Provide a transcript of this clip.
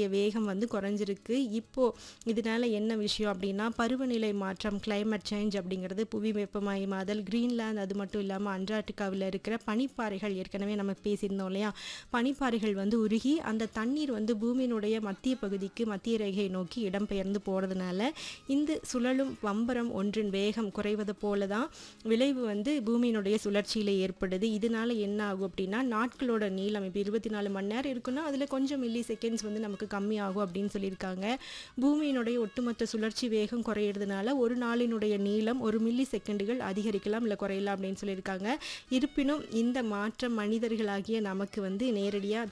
வேகம் வந்து குறைஞ்சிருக்கு இப்போ இதனால என்ன விஷயம் அப்படின்னா பருவநிலை மாற்றம் climate சேஞ்ச் அப்படிங்கிறது புவி வெப்பமயமாதல் கிரீன்லாந்து அது மட்டும் இல்லாமல் அண்டார்டிகாவில் இருக்கிற பனிப்பாறைகள் ஏற்கனவே நம்ம பேசியிருந்தோம் இல்லையா பனிப்பாறைகள் வந்து உருகி அந்த தண்ணீர் வந்து பூமியினுடைய மத்திய பகுதிக்கு மத்திய ரேகையை நோக்கி இடம்பெயர்ந்து போகிறதுனால இந்த சுழலும் பம்பரம் ஒன்றின் வேகம் குறைவது போல தான் விளைவு வந்து பூமியினுடைய சுழற்சியில் ஏற்படுது இதனால என்ன ஆகும் அப்படின்னா நாட்களோட நீளம் இப்போ இருபத்தி நாலு மணி நேரம் இருக்குன்னா அதில் கொஞ்சம் மில்லி செகண்ட்ஸ் வந்து நமக்கு கம்மியாகும் அப்படின்னு சொல்லியிருக்காங்க பூமியினுடைய ஒட்டுமொத்த சுழற்சி வேகம் குறையிறதுனால ஒரு நாளினுடைய நீளம் ஒரு மில்லி செகண்டுகள் அதிகரிக்கலாம் இல்லை குறையலாம் அப்படின்னு சொல்லியிருக்காங்க இருப்பினும் இந்த மாற்றம் மனிதர்களாகிய நமக்கு வந்து நேரடியாக